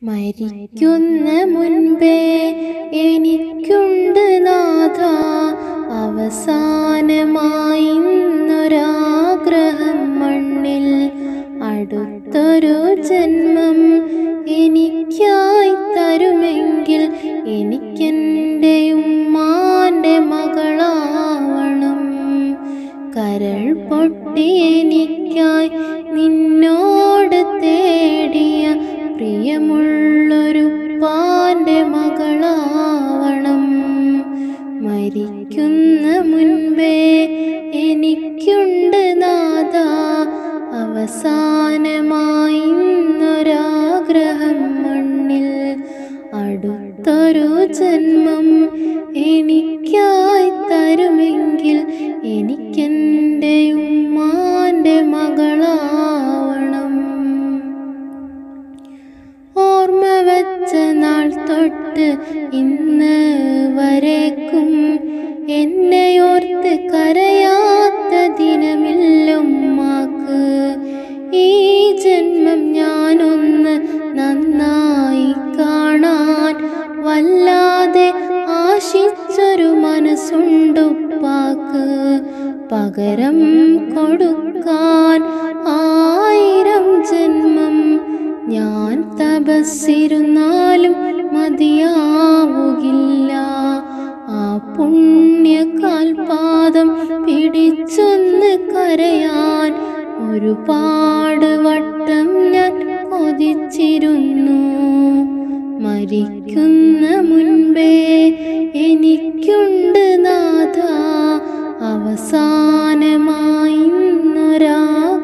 മരിക്കുന്ന മുൻപേ എനിക്കുണ്ട് നാഥ അവസാനമായി ഇന്നൊരാഗ്രഹം മണ്ണിൽ അടുത്തൊരു ജന്മം എനിക്കായി തരുമെങ്കിൽ എനിക്കെൻ്റെ ഉമ്മാൻ്റെ മകളാവണം കരൾ പൊട്ടി എനിക്കായി നിന്നോട് തേടിയ പ്രിയമുള്ളൊരു പാൻ്റെ മകളാവണം മരിക്കുന്ന മുൻപേ എനിക്കുണ്ട് നാഥ അവസാനമായി ഇന്നൊരാഗ്രഹം മണ്ണിൽ അടുത്തൊരു ജന്മം എനിക്കായി തരുമെങ്കിൽ എനിക്കെൻ്റെ ഉമ്മാൻ്റെ മകളാവണം ഓർമ്മ വച്ച നാൾ തൊട്ട് ഇന്ന് വരേക്കും എന്നെ ഓർത്ത് കരയാത്ത ദിനമില്ലുമ്മാക്ക് ഈ ജന്മം ഞാനൊന്ന് നന്നായി കാണാൻ വല്ലാതെ ആശിച്ചൊരു മനസ്സുണ്ടുപ്പാക്ക് പകരം കൊടുക്കാൻ ആയിരം ജന്മം ഞാൻ തപസ്സിരുന്നാലും മതിയാവുകില്ല ആ പുണ്യകാൽപാദം പിടിച്ചൊന്ന് കരയാൻ ഒരുപാട് വട്ടം ഞാൻ കൊതിച്ചിരുന്നു മരിക്കുന്ന മുൻപേ എനിക്കുണ്ട് നാഥ അവസാനമായി ഇന്നൊരാഗ്രഹം മണ്ണിൽ അടുത്തൊരു ജന്മം എനിക്കായി തരുമെങ്കിൽ എനിക്കെൻ്റെ ഉമ്മാൻ്റെ മകളാവണം മരിക്കുന്ന മുൻപേ എനിക്കുണ്ട് നാഥ അവസാനമായി ഇന്നൊരാഗ്രഹം മണ്ണിൽ അടുത്തൊരു ജന്മം എനിക്കായി തരുമെങ്കിൽ എനിക്കെൻ്റെ ഉമ്മാൻ്റെ മകളാവണം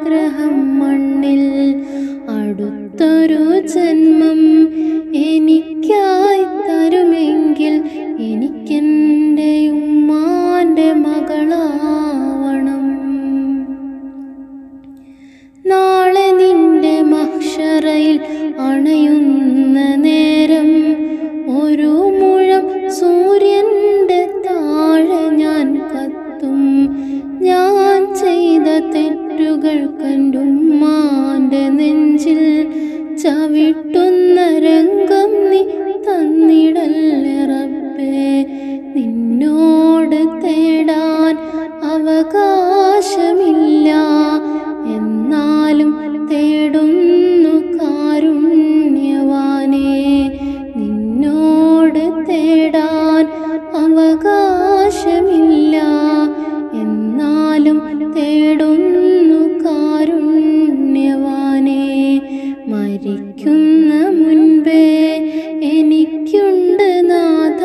നാളെ നിന്റെ മഹ്ഷറയിൽ അണയുന്ന നേരം ഒരു മുഴം സൂര്യന്റെ താഴെ ഞാൻ കത്തും ഞാൻ ചെയ്ത തെറ്റുകൾ കണ്ടുമ്മാന്റെ നെഞ്ചിൽ ചവിട്ടുന്ന രംഗം നീ തന്നിടല്ലേ റബ്ബേ നിന്നോട് തേടാൻ അവകാശമില്ല എന്നാലും തേടുന്നു കാരുണ്യവാനേ നിന്നോട് തേടാൻ അവകാശമില്ല എന്നാലും തേടുന്നു കാരുണ്യവാനേ മരിക്കുന്ന മുൻപേ എനിക്കുണ്ട് നാഥ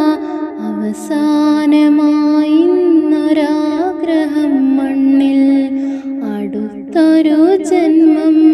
അവസാനമായി ഇന്നൊരാഗ്രഹം മണ്ണിൽ അടുത്തൊരു ജന്മം